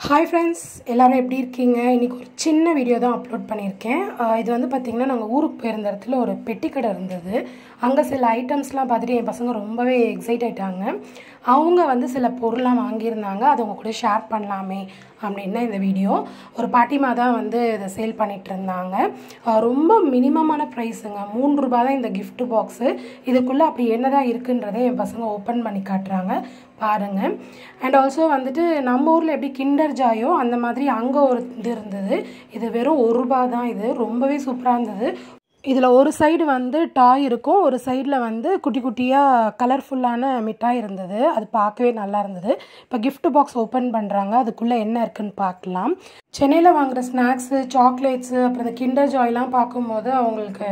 hi friends எல்லோரும் எப்படி இருக்கீங்க இன்றைக்கி ஒரு சின்ன வீடியோ தான் அப்லோட் பண்ணியிருக்கேன் ஆஹ் இது வந்து பார்த்திங்கன்னா நாங்கள் ஊருக்கு போயிருந்த இடத்துல ஒரு பெட்டி கடை இருந்தது அங்கே சில ஐட்டம்ஸ்லாம் பார்த்துட்டு என் பசங்க ரொம்பவே எக்ஸைட் ஆயிட்டாங்க அவங்க வந்து சில பொருள்லாம் வாங்கியிருந்தாங்க அதை உங்க கூட ஷேர் பண்ணலாமே அப்படின்னு தான் இந்த வீடியோ ஒரு பாட்டிமா தான் வந்து இதை சேல் பண்ணிட்டு இருந்தாங்க ஆஹ் ரொம்ப மினிமமான ப்ரைஸுங்க மூணு ரூபாய் தான் இந்த gift பாக்ஸு இதுக்குள்ளே அப்படி என்னதான் இருக்குன்றதை என் பசங்க ஓப்பன் பண்ணி காட்டுறாங்க பாருங்க அண்ட் ஆல்சோ வந்துட்டு நம்ம ஊரில் எப்படி கிண்டர் ஜாயோ அந்த மாதிரி அங்கே ஒரு இது இருந்தது இது வெறும் ஒரு ரூபா தான் இது ரொம்பவே சூப்பராக இருந்தது இதில் ஒரு சைடு வந்து டாய் இருக்கும் ஒரு சைடில் வந்து குட்டி குட்டியாக கலர்ஃபுல்லான மிட்டாய் இருந்தது அது பார்க்கவே நல்லா இருந்தது இப்போ gift பாக்ஸ் ஓப்பன் பண்ணுறாங்க அதுக்குள்ளே என்ன இருக்குன்னு பார்க்கலாம் சென்னையில் வாங்குகிற ஸ்நாக்ஸு சாக்லேட்ஸு அப்புறம் இந்த கிண்டர் ஜாய்லாம் பார்க்கும்போது அவங்களுக்கு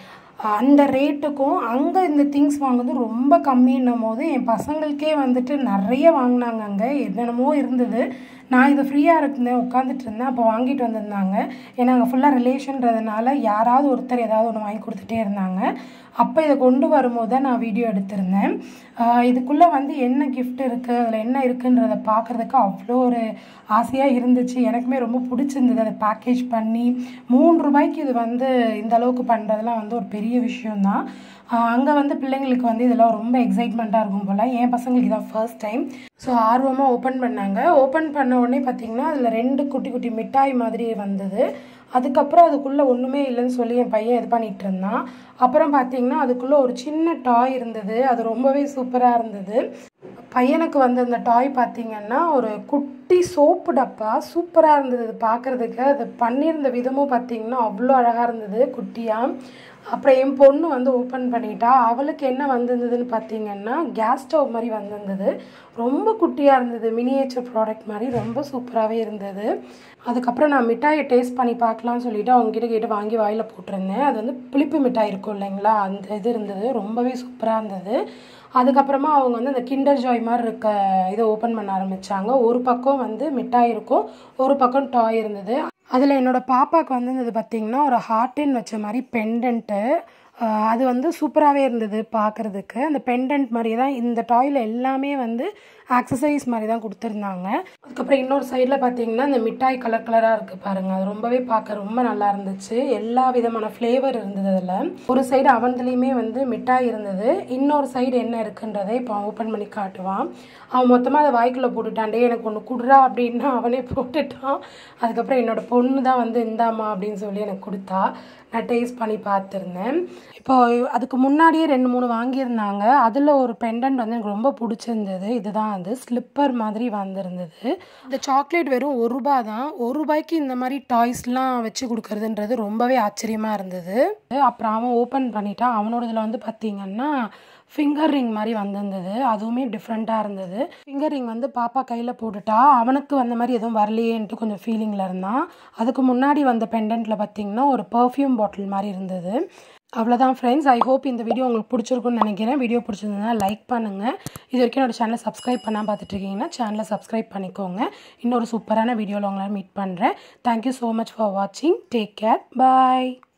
அந்த ரேட்டுக்கும் அங்கே இந்த திங்ஸ் வாங்குறது ரொம்ப கம்மின்னும் போது என் பசங்களுக்கே வந்துட்டு நிறைய வாங்கினாங்க அங்கே என்னென்னமோ இருந்தது நான் இது ஃப்ரீயாக இருந்தேன் உட்காந்துட்டு இருந்தேன் அப்போ வாங்கிட்டு வந்திருந்தாங்க ஏன்னா அங்கே ஃபுல்லாக ரிலேஷன்றதுனால யாராவது ஒருத்தர் ஏதாவது ஒன்று வாங்கி கொடுத்துட்டே இருந்தாங்க அப்போ இதை கொண்டு வரும்போது தான் நான் வீடியோ எடுத்திருந்தேன் ஆஹ் இதுக்குள்ளே வந்து என்ன கிஃப்ட் இருக்குது அதில் என்ன இருக்குன்றதை பார்க்குறதுக்கு அவ்வளோ ஒரு ஆசையாக இருந்துச்சு எனக்குமே ரொம்ப பிடிச்சிருந்தது அதை பேக்கேஜ் பண்ணி மூணு ரூபாய்க்கு இது வந்து இந்த அளவுக்கு பண்ணுறதுலாம் வந்து ஒரு பெரிய விஷயம்தான் அங்கே வந்து பிள்ளைங்களுக்கு வந்து இதெல்லாம் ரொம்ப எக்ஸைட்மெண்ட்டாக இருக்கும் போல் என் பசங்களுக்கு இதான் ஃபர்ஸ்ட் டைம் ஸோ ஆர்வமாக ஓப்பன் பண்ணாங்க ஓப்பன் பண்ண உடனே பார்த்தீங்கன்னா அதில் ரெண்டு குட்டி குட்டி மிட்டாய் மாதிரி வந்தது அதுக்கப்புறம் அதுக்குள்ளே ஒன்றுமே இல்லைன்னு சொல்லி என் பையன் இது பண்ணிகிட்டு இருந்தான் அப்புறம் பார்த்தீங்கன்னா அதுக்குள்ளே ஒரு சின்ன டாய் இருந்தது அது ரொம்பவே சூப்பராக இருந்தது பையனுக்கு வந்து அந்த டாய் பார்த்தீங்கன்னா ஒரு குட்டி சோப்பு டப்பா சூப்பராக இருந்தது இது பார்க்குறதுக்கு அது பண்ணியிருந்த விதமும் பார்த்தீங்கன்னா அவ்வளோ அழகாக இருந்தது குட்டியாக அப்புறம் என் பொண்ணு வந்து ஓப்பன் பண்ணிட்டா அவளுக்கு என்ன வந்திருந்ததுன்னு பார்த்தீங்கன்னா கேஸ் ஸ்டவ் மாதிரி வந்திருந்தது ரொம்ப குட்டியாக இருந்தது மினியேச்சர் ப்ராடக்ட் மாதிரி ரொம்ப சூப்பராகவே இருந்தது அதுக்கப்புறம் நான் மிட்டாயை டேஸ்ட் பண்ணி பார்க்கலாம்னு சொல்லிட்டு அவங்ககிட்ட கேட்டு வாங்கி வாயில் போட்டிருந்தேன் அது வந்து புளிப்பு மிட்டாய் இருக்கும் இல்லைங்களா அந்த இது இருந்தது ரொம்பவே சூப்பராக இருந்தது அதுக்கப்புறமா அவங்க வந்து அந்த கிண்டர் ஜாய் மாதிரி இருக்க இதை ஓப்பன் பண்ண ஆரம்பித்தாங்க ஒரு பக்கம் வந்து மிட்டாய் இருக்கும் ஒரு பக்கம் டாய் இருந்தது அதில் என்னோடய பாப்பாவுக்கு வந்து பார்த்திங்கன்னா ஒரு ஹார்டின் வச்ச மாதிரி பெண்டன்ட்டு அது வந்து சூப்பராகவே இருந்தது பார்க்குறதுக்கு அந்த பெண்டன்ட் மாதிரி தான் இந்த டாயில் எல்லாமே வந்து ஆக்சசரிஸ் மாதிரி தான் கொடுத்துருந்தாங்க அதுக்கப்புறம் இன்னொரு சைடில் பார்த்தீங்கன்னா இந்த மிட்டாய் கலர் கலராக இருக்குது பாருங்கள் அது ரொம்பவே பார்க்க ரொம்ப நல்லா இருந்துச்சு எல்லா விதமான ஃப்ளேவர் இருந்தது அதில் ஒரு சைடு அவன்துலேயுமே வந்து மிட்டாய் இருந்தது இன்னொரு சைடு என்ன இருக்குன்றதை இப்போ அவன் ஓப்பன் பண்ணி காட்டுவான் அவன் மொத்தமாக அதை வாய்க்குள்ளே போட்டுட்டான்டே எனக்கு ஒன்று குடுறா அப்படின்னா அவனே போட்டுட்டான் அதுக்கப்புறம் என்னோட பொண்ணு தான் வந்து இந்தாம்மா அப்படின்னு சொல்லி எனக்கு கொடுத்தா நான் டேஸ்ட் பண்ணி பார்த்துருந்தேன் இப்போ அதுக்கு முன்னாடியே ரெண்டு மூணு வாங்கியிருந்தாங்க அதில் ஒரு பெண்டன்ட் வந்து எனக்கு ரொம்ப பிடிச்சிருந்தது இதுதான் அது ஸ்லிப்பர் மாதிரி வந்திருந்தது இந்த சாக்லேட் வெறும் ஒரு ரூபா தான் ஒரு ரூபாய்க்கு இந்த மாதிரி டாய்ஸ்லாம் வச்சு கொடுக்கறதுன்றது ரொம்பவே ஆச்சரியமாக இருந்தது அப்புறம் அவன் ஓப்பன் பண்ணிட்டான் அவனோட இதில் வந்து பார்த்தீங்கன்னா ஃபிங்கர் ரிங் மாதிரி வந்திருந்தது அதுவுமே டிஃப்ரெண்ட்டாக இருந்தது ஃபிங்கர் ரிங் வந்து பாப்பா கையில் போட்டுட்டா அவனுக்கு வந்த மாதிரி எதுவும் வரலையேன்ட்டு கொஞ்சம் ஃபீலிங்கில் இருந்தான் அதுக்கு முன்னாடி வந்த பெண்டன்ட்டில் பார்த்தீங்கன்னா ஒரு பர்ஃப்யூம் பாட்டில் மாதிரி இருந்தது அவ்வளோதான் ஃப்ரெண்ட்ஸ் ஐ ஹோப் இந்த வீடியோ உங்களுக்கு பிடிச்சிருக்குன்னு நினைக்கிறேன் வீடியோ பிடிச்சிருந்ததுன்னா லைக் பண்ணுங்கள் இது வரைக்கும் என்னோட சேனலை சப்ஸ்கிரைப் பண்ணால் பார்த்துட்ருக்கீங்கன்னா சேனலை சப்ஸ்கிரைப் பண்ணிக்கோங்க இன்னொரு சூப்பரான வீடியோவில் உங்களால் மீட் பண்ணுறேன் தேங்க்யூ ஸோ மச் ஃபார் வாட்சிங் டேக் கேர் பாய்